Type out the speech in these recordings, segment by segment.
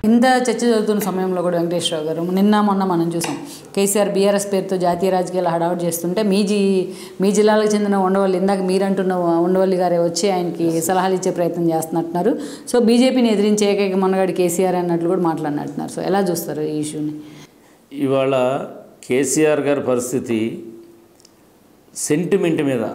ఇంత చర్చ జరుగుతున్న సమయంలో కూడా వెంకటేశ్వరరావు గారు నిన్న మొన్న మనం చూసాం కేసీఆర్ బీఆర్ఎస్ పేరుతో జాతీయ రాజకీయాలు హడావుట్ చేస్తుంటే మీ జీ మీ జిల్లాలకు చెందిన ఉండవల్లి ఇందాక మీరంటున్న ఉండవల్లి గారే వచ్చి ఆయనకి సలహాలు ఇచ్చే ప్రయత్నం చేస్తున్నట్టున్నారు సో బీజేపీని ఎదిరించే ఏకైక మనగాడు కేసీఆర్ అన్నట్లు కూడా మాట్లాడినట్టున్నారు సో ఎలా చూస్తారు ఈ ఇష్యూని ఇవాళ కేసీఆర్ గారి పరిస్థితి సెంటిమెంట్ మీద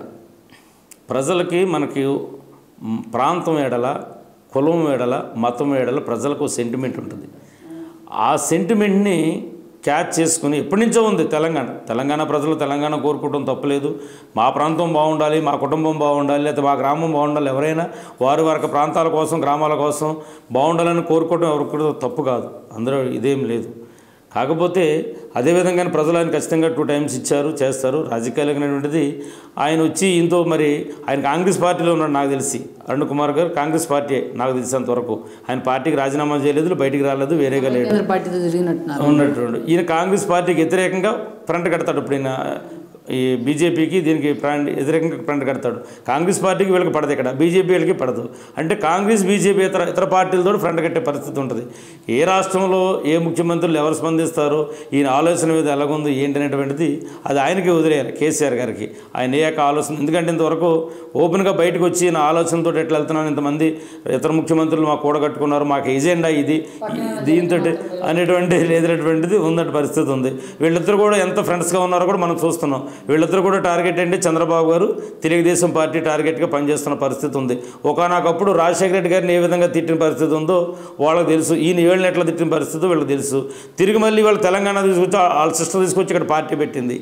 ప్రజలకి మనకి మ్, ప్రాంతం ఏడల కులం ఏడల మతం ఏడల ప్రజలకు సెంటిమెంట్ ఉంటుంది ఆ సెంటిమెంట్ని క్యాచ్ చేసుకుని ఎప్పటి నుంచో ఉంది తెలంగాణ తెలంగాణ ప్రజలు తెలంగాణ కోరుకోవడం తప్పలేదు మా ప్రాంతం బాగుండాలి మా కుటుంబం బాగుండాలి లేకపోతే మా గ్రామం బాగుండాలి ఎవరైనా వారి వారి ప్రాంతాల కోసం గ్రామాల కోసం బాగుండాలని కోరుకోవడం ఎవరికి కూడా తప్పు కాదు అందరూ ఇదేం లేదు కాకపోతే అదేవిధంగా ప్రజలు ఆయన ఖచ్చితంగా టూ టైమ్స్ ఇచ్చారు చేస్తారు రాజకీయాలైనటువంటిది ఆయన వచ్చి ఈయనతో మరి ఆయన కాంగ్రెస్ పార్టీలో ఉన్నాడు నాకు తెలిసి అరుణ్ కుమార్ గారు కాంగ్రెస్ పార్టీ నాకు తెలిసినంత వరకు ఆయన పార్టీకి రాజీనామా చేయలేదు బయటికి రాలేదు వేరేగా లేడు కేంద్ర పార్టీతో తిరిగినట్టున్నారు ఉన్నటువంటి ఈయన కాంగ్రెస్ పార్టీకి వ్యతిరేకంగా ఫ్రంట్ కడతాడు ఇప్పుడు ఈయన ఈ బీజేపీకి దీనికి ఫ్రంట్ వ్యతిరేకంగా ఫ్రంట్ కడతాడు కాంగ్రెస్ పార్టీకి వీళ్ళకి పడదు ఇక్కడ బీజేపీ వీళ్ళకి పడదు అంటే కాంగ్రెస్ బీజేపీ ఇతర ఇతర పార్టీలతో ఫ్రంట్ కట్టే పరిస్థితి ఉంటుంది ఏ రాష్ట్రంలో ఏ ముఖ్యమంత్రులు ఎవరు స్పందిస్తారో ఈయన ఆలోచన మీద ఎలాగుంది ఏంటి అనేటువంటిది అది ఆయనకి వదిలేయాలి కేసీఆర్ గారికి ఆయన ఏ యొక్క ఆలోచన ఎందుకంటే ఇంతవరకు ఓపెన్గా బయటకు వచ్చి నా ఆలోచనతో ఎట్లా వెళ్తున్నాను ఇంతమంది ఇతర ముఖ్యమంత్రులు మాకు కూడగట్టుకున్నారు మాకు ఎజెండా ఇది దీంతో అనేటువంటి లేదనేటువంటిది ఉన్నట్టు పరిస్థితి ఉంది వీళ్ళిద్దరు కూడా ఎంత ఫ్రెండ్స్గా ఉన్నారో కూడా మనం చూస్తున్నాం వీళ్ళిద్దరు కూడా టార్గెట్ ఏంటి చంద్రబాబు గారు తెలుగుదేశం పార్టీ టార్గెట్గా పనిచేస్తున్న పరిస్థితి ఉంది ఒకనొకప్పుడు రాజశేఖర రెడ్డి గారిని ఏ విధంగా తిట్టిన పరిస్థితి ఉందో వాళ్ళకి తెలుసు ఈయన ఏళ్ళని ఎట్లా తిట్టిన పరిస్థితి వీళ్ళకి తెలుసు తిరిగి మళ్ళీ వాళ్ళు తెలంగాణ తీసుకొచ్చి వాళ్ళ సిస్టర్ తీసుకొచ్చి ఇక్కడ పార్టీ పెట్టింది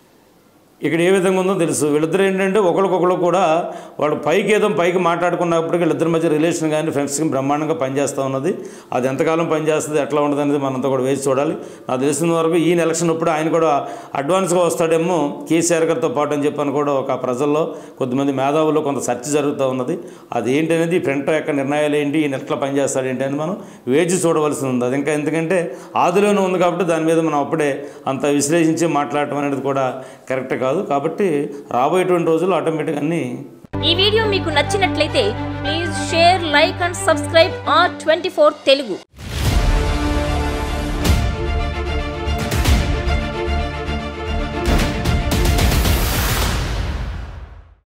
ఇక్కడ ఏ విధంగా ఉందో తెలుసు వీళ్ళిద్దరు ఏంటంటే ఒకరికొకరు కూడా వాళ్ళు పైకి ఏదో పైకి మాట్లాడుకున్నప్పటికీ వీళ్ళిద్దరి మధ్య రిలేషన్ కానీ ఫ్రెండ్స్కి బ్రహ్మాండంగా పనిచేస్తూ ఉన్నది అది ఎంతకాలం పనిచేస్తుంది ఎట్లా ఉంటుంది అనేది మనంతా కూడా వేసి చూడాలి నాకు తెలిసిన వరకు ఈయన ఎలక్షన్ అప్పుడు ఆయన కూడా అడ్వాన్స్గా వస్తాడేమో కేసీఆర్ గారితో పాటు అని చెప్పని కూడా ఒక ప్రజల్లో కొద్దిమంది మేధావుల్లో కొంత చర్చ జరుగుతూ ఉన్నది అది ఏంటి అనేది ఫ్రంట్ యొక్క నిర్ణయాలు ఏంటి ఈయన ఎట్లా పనిచేస్తాడు ఏంటి అని మనం వేచి చూడవలసి ఉంది అది ఇంకా ఎందుకంటే ఆదిలోనే ఉంది కాబట్టి దాని మీద మనం అప్పుడే అంత విశ్లేషించి మాట్లాడటం అనేది కూడా కరెక్ట్ కాదు కాబట్టి రాబోయేటువంటి రోజుల్లో ఆటోమేటిక్గా అన్నీ ఈ వీడియో మీకు నచ్చినట్లయితే please share like and subscribe R twenty Telugu